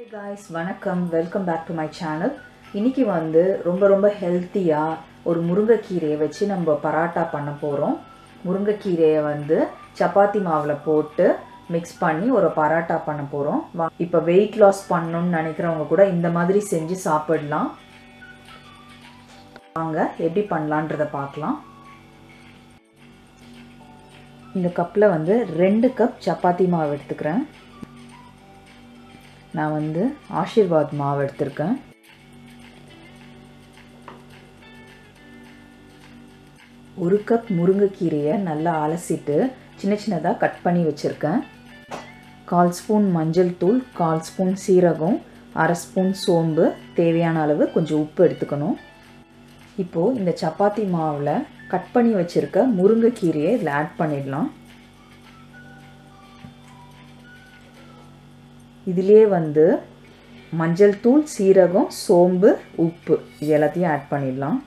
guys வணக்கம் welcome back to my channel இன்னைக்கு வந்து ரொம்ப ரொம்ப ஹெல்த்தியாக ஒரு முருங்கைக்கீரையை வச்சு நம்ம பராட்டா பண்ண போகிறோம் முருங்கைக்கீரையை வந்து சப்பாத்தி மாவில் போட்டு மிக்ஸ் பண்ணி ஒரு பராட்டா பண்ண போகிறோம் இப்போ வெயிட் லாஸ் பண்ணணும்னு நினைக்கிறவங்க கூட இந்த மாதிரி செஞ்சு சாப்பிடலாம் வாங்க எப்படி பண்ணலான்றத பார்க்கலாம் இந்த கப்பில் வந்து ரெண்டு கப் சப்பாத்தி மாவு எடுத்துக்கிறேன் நான் வந்து ஆஷீர்வாத் மாவு எடுத்திருக்கேன் ஒரு கப் முருங்கைக்கீரையை நல்லா அலசிட்டு சின்ன சின்னதாக கட் பண்ணி வச்சுருக்கேன் கால் ஸ்பூன் மஞ்சள் தூள் கால் ஸ்பூன் சீரகம் அரை ஸ்பூன் சோம்பு தேவையான அளவு கொஞ்சம் உப்பு எடுத்துக்கணும் இப்போது இந்த சப்பாத்தி மாவில் கட் பண்ணி வச்சுருக்க முருங்கைக்கீரையை இதில் ஆட் பண்ணிடலாம் இதிலே வந்து மஞ்சள் தூள் சீரகம் சோம்பு உப்பு இது எல்லாத்தையும் ஆட் பண்ணிடலாம்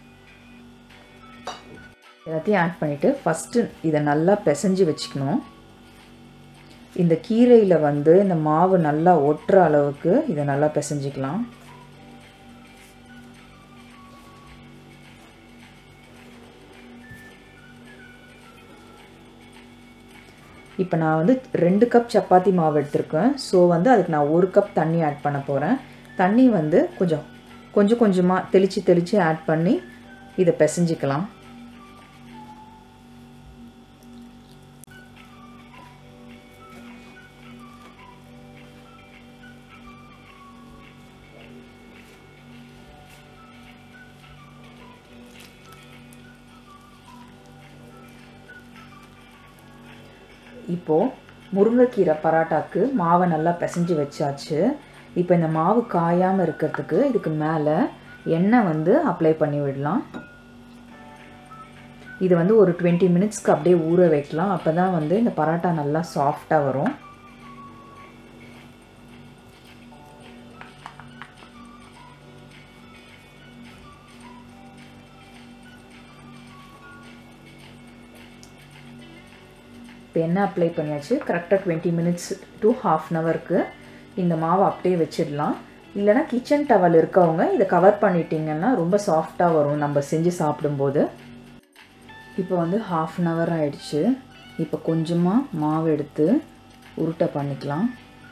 எல்லாத்தையும் ஆட் பண்ணிவிட்டு ஃபஸ்ட்டு இதை நல்லா பிசைஞ்சு வச்சுக்கணும் இந்த கீரையில் வந்து இந்த மாவு நல்லா ஒட்டுற அளவுக்கு இதை நல்லா பிசைஞ்சிக்கலாம் இப்போ நான் வந்து ரெண்டு கப் சப்பாத்தி மாவு எடுத்திருக்கேன் ஸோ வந்து அதுக்கு நான் ஒரு கப் தண்ணி ஆட் பண்ண போகிறேன் தண்ணி வந்து கொஞ்சம் கொஞ்சம் கொஞ்சமாக தெளித்து தெளித்து ஆட் பண்ணி இதை பிசைஞ்சிக்கலாம் இப்போது முருங்கைக்கீரை பராட்டாக்கு மாவை நல்லா பிசைஞ்சு வச்சாச்சு இப்போ இந்த மாவு காயாமல் இருக்கிறதுக்கு இதுக்கு மேலே எண்ணெய் வந்து அப்ளை பண்ணி விடலாம் இது வந்து ஒரு டுவெண்ட்டி மினிட்ஸ்க்கு அப்படியே ஊற வைக்கலாம் அப்போ தான் வந்து இந்த பராட்டா நல்லா சாஃப்டாக வரும் இப்போ எண்ணெய் அப்ளை பண்ணியாச்சு கரெக்டாக twenty minutes to half an ஹவருக்கு இந்த மாவை அப்படியே வச்சிடலாம் இல்லைனா கிச்சன் டவல் இருக்கவங்க இதை கவர் பண்ணிட்டீங்கன்னா ரொம்ப சாஃப்டாக வரும் நம்ம செஞ்சு சாப்பிடும்போது இப்போ வந்து ஹாஃப் அன் ஹவர் ஆயிடுச்சு இப்போ கொஞ்சமாக மாவு எடுத்து உருட்டை பண்ணிக்கலாம்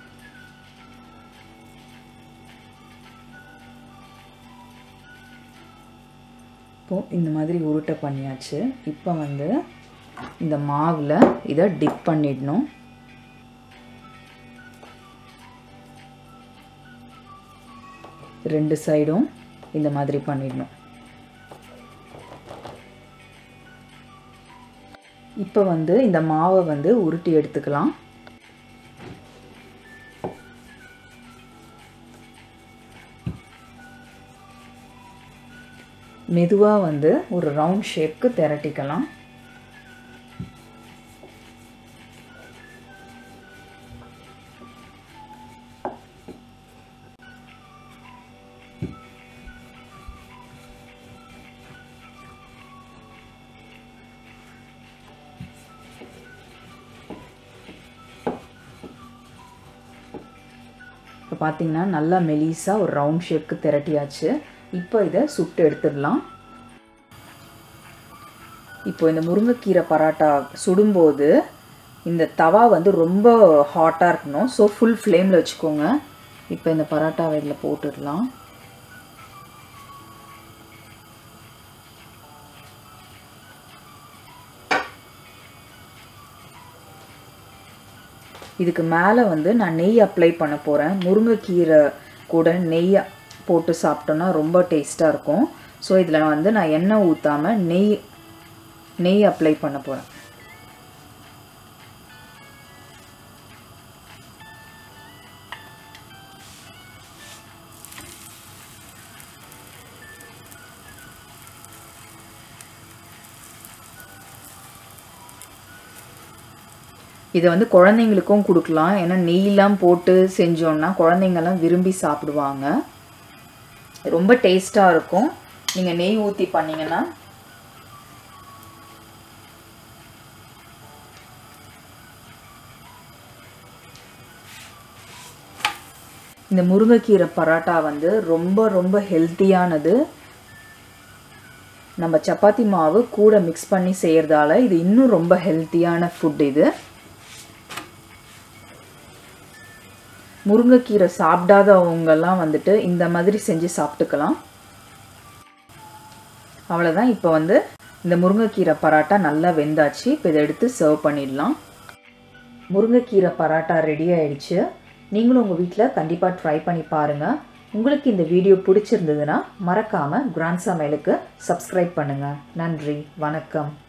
இப்போது இந்த மாதிரி உருட்டை பண்ணியாச்சு இப்போ வந்து இந்த மாவில் இதை டிப் பண்ணிடணும் ரெண்டு சைடும் இந்த மாதிரி பண்ணிடணும் இப்போ வந்து இந்த மாவை வந்து உருட்டி எடுத்துக்கலாம் மெதுவாக வந்து ஒரு ரவுண்ட் ஷேப்க்கு திரட்டிக்கலாம் இப்போ பார்த்தீங்கன்னா நல்லா மெலிசாக ஒரு ரவுண்ட் ஷேப்க்கு திரட்டியாச்சு இப்போ இதை சுட்டு எடுத்துடலாம் இப்போ இந்த முருங்கைக்கீரை பராட்டா சுடும்போது இந்த தவா வந்து ரொம்ப ஹாட்டாக இருக்கணும் ஸோ ஃபுல் ஃப்ளேமில் வச்சுக்கோங்க இப்போ இந்த பராட்டாவை இதில் போட்டுடலாம் இதுக்கு மேலே வந்து நான் நெய் அப்ளை பண்ண போகிறேன் முருங்கைக்கீரை கூட நெய் போட்டு சாப்பிட்டோன்னா ரொம்ப டேஸ்ட்டாக இருக்கும் ஸோ இதில் வந்து நான் எண்ணெய் ஊற்றாமல் நெய் நெய் அப்ளை பண்ண போகிறேன் இதை வந்து குழந்தைங்களுக்கும் கொடுக்கலாம் ஏன்னா நெய்லாம் போட்டு செஞ்சோன்னா குழந்தைங்கள்லாம் விரும்பி சாப்பிடுவாங்க ரொம்ப டேஸ்ட்டாக இருக்கும் நீங்கள் நெய் ஊற்றி பண்ணிங்கன்னா இந்த முருங்கைக்கீரை பரோட்டா வந்து ரொம்ப ரொம்ப ஹெல்த்தியானது நம்ம சப்பாத்தி மாவு கூட மிக்ஸ் பண்ணி செய்கிறதால இது இன்னும் ரொம்ப ஹெல்த்தியான ஃபுட் இது முருங்கைக்கீரை சாப்பிடாதவங்கெல்லாம் வந்துட்டு இந்த மாதிரி செஞ்சு சாப்பிட்டுக்கலாம் அவ்வளோதான் இப்போ வந்து இந்த முருங்கைக்கீரை பரோட்டா நல்லா வெந்தாச்சு இப்போ இதை எடுத்து சர்வ் பண்ணிடலாம் முருங்கைக்கீரை பரோட்டா ரெடி ஆயிடுச்சு நீங்களும் உங்கள் வீட்டில் கண்டிப்பாக ட்ரை பண்ணி பாருங்கள் உங்களுக்கு இந்த வீடியோ பிடிச்சிருந்ததுன்னா மறக்காமல் கிராண்ட் சமையலுக்கு சப்ஸ்கிரைப் பண்ணுங்கள் நன்றி வணக்கம்